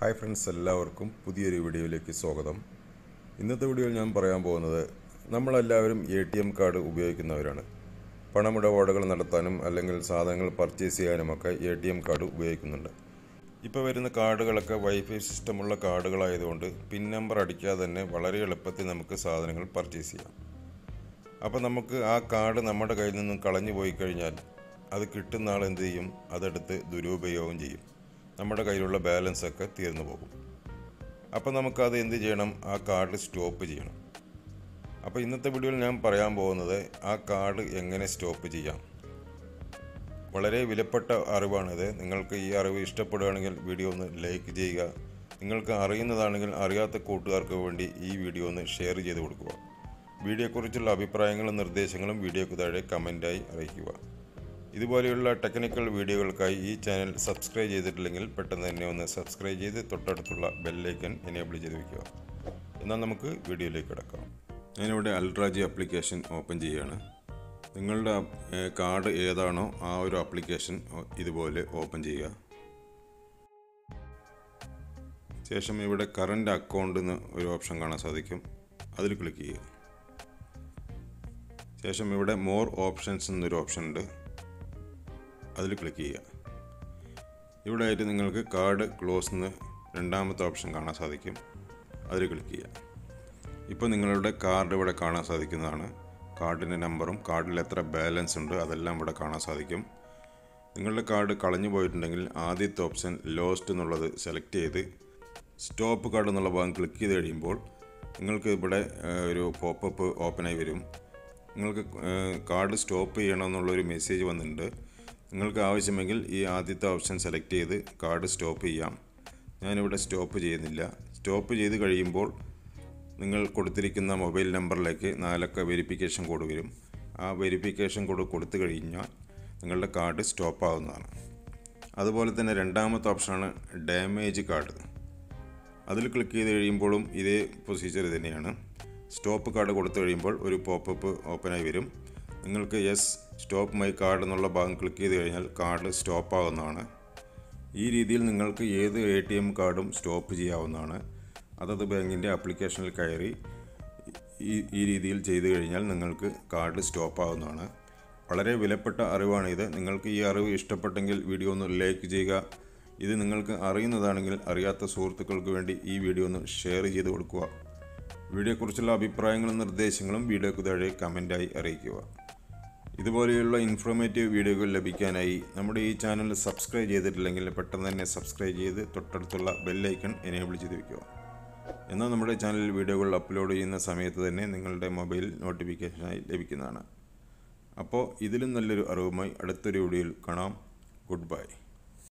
hi friends എല്ലാവർക്കും പുതിയൊരു വീഡിയോയിലേക്ക് സ്വാഗതം ഇന്നത്തെ വീഡിയോയിൽ ഞാൻ പറയാൻ പോകുന്നത് നമ്മളെല്ലാവരും എ ടി എം കാർഡ് ഉപയോഗിക്കുന്നവരാണ് പണമിടപാടുകൾ നടത്താനും അല്ലെങ്കിൽ സാധനങ്ങൾ പർച്ചേസ് ചെയ്യാനുമൊക്കെ എ ടി എം കാർഡ് ഉപയോഗിക്കുന്നുണ്ട് ഇപ്പോൾ വരുന്ന കാർഡുകളൊക്കെ വൈഫൈ സിസ്റ്റമുള്ള കാർഡുകളായതുകൊണ്ട് പിൻ നമ്പർ അടിക്കാതെ തന്നെ വളരെ എളുപ്പത്തിൽ നമുക്ക് സാധനങ്ങൾ പർച്ചേസ് ചെയ്യാം അപ്പോൾ നമുക്ക് ആ കാർഡ് നമ്മുടെ കയ്യിൽ നിന്നും കളഞ്ഞു പോയി കഴിഞ്ഞാൽ അത് കിട്ടുന്ന ആൾ എന്ത് ചെയ്യും അതെടുത്ത് ദുരുപയോഗം ചെയ്യും നമ്മുടെ കയ്യിലുള്ള ബാലൻസ് ഒക്കെ തീർന്നു പോകും അപ്പോൾ നമുക്കത് എന്ത് ചെയ്യണം ആ കാർഡ് സ്റ്റോപ്പ് ചെയ്യണം അപ്പോൾ ഇന്നത്തെ വീഡിയോയിൽ ഞാൻ പറയാൻ പോകുന്നത് ആ കാർഡ് എങ്ങനെ സ്റ്റോപ്പ് ചെയ്യാം വളരെ വിലപ്പെട്ട അറിവാണിത് നിങ്ങൾക്ക് ഈ അറിവ് ഇഷ്ടപ്പെടുകയാണെങ്കിൽ വീഡിയോ ഒന്ന് ലൈക്ക് ചെയ്യുക നിങ്ങൾക്ക് അറിയുന്നതാണെങ്കിൽ അറിയാത്ത കൂട്ടുകാർക്ക് വേണ്ടി ഈ വീഡിയോ ഒന്ന് ഷെയർ ചെയ്ത് കൊടുക്കുക വീഡിയോയെക്കുറിച്ചുള്ള അഭിപ്രായങ്ങളും നിർദ്ദേശങ്ങളും വീഡിയോക്ക് താഴെ കമൻറ്റായി അറിയിക്കുക ഇതുപോലെയുള്ള ടെക്നിക്കൽ വീഡിയോകൾക്കായി ഈ ചാനൽ സബ്സ്ക്രൈബ് ചെയ്തിട്ടില്ലെങ്കിൽ പെട്ടെന്ന് തന്നെ ഒന്ന് സബ്സ്ക്രൈബ് ചെയ്ത് തൊട്ടടുത്തുള്ള ബെല്ലൈക്കൻ എനേബിൾ ചെയ്ത് വയ്ക്കുക എന്നാൽ നമുക്ക് വീഡിയോയിലേക്ക് കിടക്കാം ഞാനിവിടെ അൾട്രാജി ആപ്ലിക്കേഷൻ ഓപ്പൺ ചെയ്യുകയാണ് നിങ്ങളുടെ ഏഹ്, കാർഡ് ഏതാണോ ആ ഒരു ആപ്ലിക്കേഷൻ ഒ- ഇതുപോലെ ഓപ്പൺ ചെയ്യുക ശേഷം ഇവിടെ കറണ്ട് അക്കൗണ്ട് എന്ന് ഒരു ഓപ്ഷൻ കാണാൻ സാധിക്കും അതിൽ ക്ലിക്ക് ചെയ്യുക ശേഷം ഇവിടെ മോർ ഓപ്ഷൻസ് എന്നൊരു ഓപ്ഷൻ ഉണ്ട് അതിൽ ക്ലിക്ക് ചെയ്യുക ഇവിടെ ആയിട്ട് നിങ്ങൾക്ക് കാർഡ് ക്ലോസ് എന്ന് രണ്ടാമത്തെ ഓപ്ഷൻ കാണാൻ സാധിക്കും അതിൽ ക്ലിക്ക് ചെയ്യുക ഇപ്പോൾ നിങ്ങളുടെ കാർഡ് ഇവിടെ കാണാൻ സാധിക്കുന്നതാണ് കാർഡിൻ്റെ നമ്പറും കാർഡിൽ എത്ര ബാലൻസ് ഉണ്ട് അതെല്ലാം ഇവിടെ കാണാൻ സാധിക്കും നിങ്ങളുടെ കാർഡ് കളഞ്ഞു പോയിട്ടുണ്ടെങ്കിൽ ആദ്യത്തെ ഓപ്ഷൻ ലോസ്റ്റ് എന്നുള്ളത് സെലക്ട് ചെയ്ത് സ്റ്റോപ്പ് കാർഡ് എന്നുള്ള ഭാഗം ക്ലിക്ക് ചെയ്ത് കഴിയുമ്പോൾ നിങ്ങൾക്ക് ഇവിടെ ഏഹ്, ഒരു പോപ്പപ്പ് ഓപ്പണായി വരും നിങ്ങൾക്ക് ഏഹ്, കാർഡ് സ്റ്റോപ്പ് ചെയ്യണമെന്നുള്ളൊരു മെസ്സേജ് വന്നിട്ടുണ്ട് നിങ്ങൾക്ക് ആവശ്യമെങ്കിൽ ഈ ആദ്യത്തെ ഓപ്ഷൻ സെലക്ട് ചെയ്ത് കാർഡ് സ്റ്റോപ്പ് ചെയ്യാം ഞാനിവിടെ സ്റ്റോപ്പ് ചെയ്യുന്നില്ല സ്റ്റോപ്പ് ചെയ്ത് കഴിയുമ്പോൾ നിങ്ങൾ കൊടുത്തിരിക്കുന്ന മൊബൈൽ നമ്പറിലേക്ക് നാലക്ക വെരിഫിക്കേഷൻ കോഡ് വരും ആ വെരിഫിക്കേഷൻ കോഡ് കൊടുത്തു കഴിഞ്ഞാൽ നിങ്ങളുടെ കാർഡ് സ്റ്റോപ്പ് ആവുന്നതാണ് അതുപോലെ തന്നെ രണ്ടാമത്തെ ഓപ്ഷനാണ് ഡാമേജ് കാർഡ് അതിൽ ക്ലിക്ക് ചെയ്ത് കഴിയുമ്പോഴും ഇതേ പ്രൊസീജിയർ തന്നെയാണ് സ്റ്റോപ്പ് കാർഡ് കൊടുത്തു കഴിയുമ്പോൾ ഒരു പോപ്പപ്പ് ഓപ്പണായി വരും നിങ്ങൾക്ക് യെസ് സ്റ്റോപ്പ് മൈ കാർഡ് എന്നുള്ള ഭാഗം ക്ലിക്ക് ചെയ്ത് കഴിഞ്ഞാൽ കാർഡ് സ്റ്റോപ്പ് ആവുന്നതാണ് ഈ രീതിയിൽ നിങ്ങൾക്ക് ഏത് എ ടി എം കാർഡും സ്റ്റോപ്പ് ചെയ്യാവുന്നതാണ് അതത് ബാങ്കിൻ്റെ ആപ്ലിക്കേഷനിൽ കയറി ഈ ഈ രീതിയിൽ ചെയ്തു കഴിഞ്ഞാൽ നിങ്ങൾക്ക് കാർഡ് സ്റ്റോപ്പ് ആവുന്നതാണ് വളരെ വിലപ്പെട്ട അറിവാണിത് നിങ്ങൾക്ക് ഈ അറിവ് ഇഷ്ടപ്പെട്ടെങ്കിൽ വീഡിയോ ഒന്ന് ലൈക്ക് ചെയ്യുക ഇത് നിങ്ങൾക്ക് അറിയുന്നതാണെങ്കിൽ അറിയാത്ത സുഹൃത്തുക്കൾക്ക് വേണ്ടി ഈ വീഡിയോ ഒന്ന് ഷെയർ ചെയ്ത് കൊടുക്കുക വീഡിയോയെക്കുറിച്ചുള്ള അഭിപ്രായങ്ങളും നിർദ്ദേശങ്ങളും വീഡിയോക്ക് താഴെ കമൻറ്റായി അറിയിക്കുക ഇതുപോലെയുള്ള ഇൻഫോർമേറ്റീവ് വീഡിയോകൾ ലഭിക്കാനായി നമ്മുടെ ഈ ചാനൽ സബ്സ്ക്രൈബ് ചെയ്തിട്ടില്ലെങ്കിൽ പെട്ടെന്ന് തന്നെ സബ്സ്ക്രൈബ് ചെയ്ത് തൊട്ടടുത്തുള്ള ബെല്ലൈക്കൺ എനേബിൾ ചെയ്ത് വയ്ക്കുക എന്നാൽ നമ്മുടെ ചാനലിൽ വീഡിയോകൾ അപ്ലോഡ് ചെയ്യുന്ന സമയത്ത് തന്നെ നിങ്ങളുടെ മൊബൈൽ നോട്ടിഫിക്കേഷനായി ലഭിക്കുന്നതാണ് അപ്പോൾ ഇതിലും നല്ലൊരു അറിവുമായി അടുത്തൊരു വീഡിയോയിൽ കാണാം ഗുഡ് ബൈ